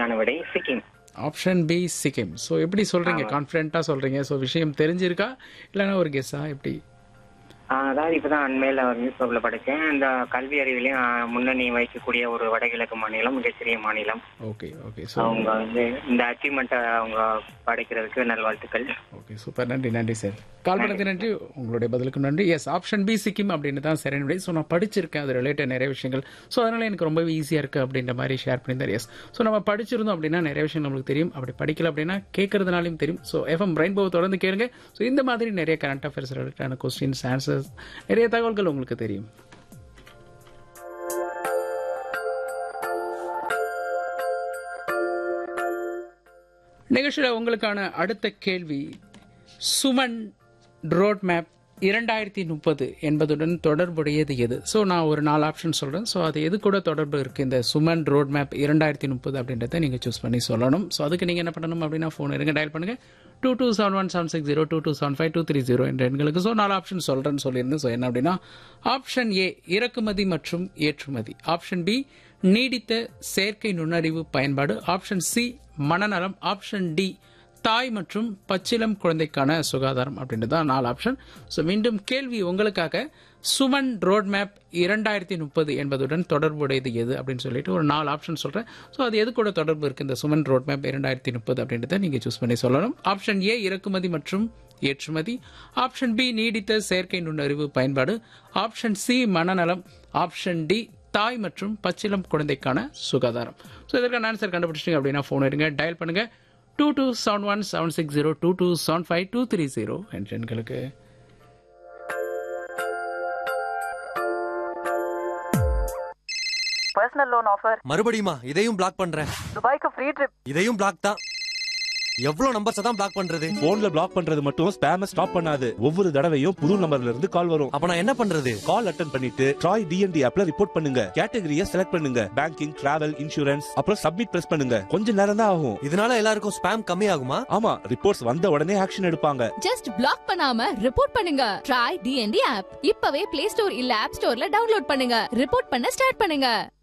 சரியான விடை Sikkim option B Sikkim so எப்படி சொல்றீங்க கான்ஃபிடென்ட்டாக சொல்றீங்க ஸோ விஷயம் தெரிஞ்சிருக்கா இல்லைன்னா ஒரு கெஸ்ஸா எப்படி ஆஹ் அதாவது இப்பதான் அண்மையில ஒரு நியூஸ் பேப்பர்ல படிச்சேன் இந்த கல்வி அறிவிலையும் ஆஹ், முன்னணி வகிக்கக்கூடிய ஒரு வடகிழக்கு மாநிலம் மிகச்சிறிய மாநிலம் ஓகே ஓகே ஸோ அவங்க வந்து இந்த அச்சீவ்மெண்ட்டை அவங்க படைக்கிறதுக்கு நல்வாழ்த்துக்கள் ஓகே சூப்பர் நன்றி நன்றி சார் கால் பண்ணது நன்றி உங்களுடைய பதிலுக்கு நன்றி எஸ் ஆப்ஷன் பி சிக்கிம் அப்படின்னு தான் சரியான விடை ஸோ நான் படிச்சிருக்கேன் அது ரிலேட்டட் நிறைய விஷயங்கள் ஸோ அதனால எனக்கு ரொம்பவே ஈஸியாக இருக்குது அப்படின்ற மாதிரி ஷேர் பண்ணியிருந்தார் எஸ் ஸோ நம்ம படிச்சிருந்தோம் அப்படின்னா நிறைய விஷயம் நம்மளுக்கு தெரியும் அப்படி படிக்கல அப்படின்னா கேட்கறதுனாலையும் தெரியும் ஸோ எஃப்எம் ரெயின்போ தொடர்ந்து கேளுங்க ஸோ இந்த மாதிரி நிறைய கரண்ட் அஃபேர்ஸ் ரிலேட்டடான கொஸ்டின்ஸ் ஆன்சர்ஸ் நிறைய தகவல்கள் உங்களுக்கு தெரியும் நிகழ்ச்சியில் உங்களுக்கான அடுத்த கேள்வி சுமன் ரோட் மேப் இரண்டாயிரத்தி முப்பது என்பதுடன் தொடர்புடையது எது ஸோ நான் ஒரு நாலு ஆப்ஷன் சொல்கிறேன் ஸோ அது எது கூட தொடர்பு இருக்குது இந்த சுமன் ரோட் மேப் இரண்டாயிரத்தி முப்பது அப்படின்றத நீங்கள் சூஸ் பண்ணி சொல்லணும் ஸோ அதுக்கு நீங்கள் என்ன பண்ணணும் அப்படின்னா ஃபோன் இருங்க டயல் பண்ணுங்கள் two two seven one seven six zero two two seven five two three zero என்ற எண்களுக்கு ஸோ நாலு ஆப்ஷன் சொல்கிறேன்னு சொல்லியிருந்தேன் ஸோ என்ன அப்படின்னா ஆப்ஷன் ஏ இறக்குமதி மற்றும் ஏற்றுமதி ஆப்ஷன் பி நீடித்த செயற்கை நுண்ணறிவு பயன்பாடு ஆப்ஷன் சி மனநலம் ஆப்ஷன் டி தாய் மற்றும் பச்சிலம் குழந்தைக்கான சுகாதாரம் அப்படின்றது தான் நாலு ஆப்ஷன் ஸோ மீண்டும் கேள்வி உங்களுக்காக சுமன் ரோட் மேப் இரண்டாயிரத்தி முப்பது என்பதுடன் தொடர்புடையது எது அப்படின்னு சொல்லிட்டு ஒரு நாலு ஆப்ஷன் சொல்கிறேன் ஸோ அது எது கூட தொடர்பு இருக்குது இந்த சுமன் ரோட் மேப் இரண்டாயிரத்தி முப்பது அப்படின்றத நீங்கள் சூஸ் பண்ணி சொல்லணும் ஆப்ஷன் ஏ இறக்குமதி மற்றும் ஏற்றுமதி ஆப்ஷன் பி நீடித்த செயற்கை நுண்ணறிவு பயன்பாடு ஆப்ஷன் சி மனநலம் ஆப்ஷன் டி தாய் மற்றும் பச்சிலம் குழந்தைக்கான சுகாதாரம் ஸோ இதற்கான ஆன்சர் கண்டுபிடிச்சிங்க அப்படின்னா ஃபோன் எடுங்க டயல் பண்ணுங்க two two seven one seven six zero two two seven five two three zero என்ற எண்களுக்கு பர்சனல் லோன் ஆஃபர் மறுபடியுமா இதையும் பிளாக் பண்றேன் துபாய்க்கு ஃப்ரீ ட்ரிப் இதையும் பிளாக் தான் எவ்வளவு நம்பர்ஸ் தான் பிளாக் பண்றது போன்ல பிளாக் பண்றது மட்டும் ஸ்பேம ஸ்டாப் பண்ணாது ஒவ்வொரு தடவையும் புது நம்பர்ல இருந்து கால் வரும் அப்ப நான் என்ன பண்றது கால் அட்டன் பண்ணிட்டு ட்ராய் டிஎன்டி ஆப்ல ரிப்போர்ட் பண்ணுங்க கேட்டகரியை செலக்ட் பண்ணுங்க பேங்கிங் டிராவல் இன்சூரன்ஸ் அப்புறம் சப்மிட் பிரஸ் பண்ணுங்க கொஞ்ச நேரம் தான் ஆகும் இதனால எல்லாருக்கும் ஸ்பேம் கம்மி ஆகுமா ஆமா ரிப்போர்ட்ஸ் வந்த உடனே ஆக்ஷன் எடுப்பாங்க ஜஸ்ட் பிளாக் பண்ணாம ரிப்போர்ட் பண்ணுங்க ட்ரை டிஎன்டி ஆப் இப்பவே பிளே ஸ்டோர் இல்ல ஆப் ஸ்டோர்ல டவுன்லோட் பண்ணுங்க ரிப்போர்ட் பண்ண ஸ்டார்ட் பண்ணுங்க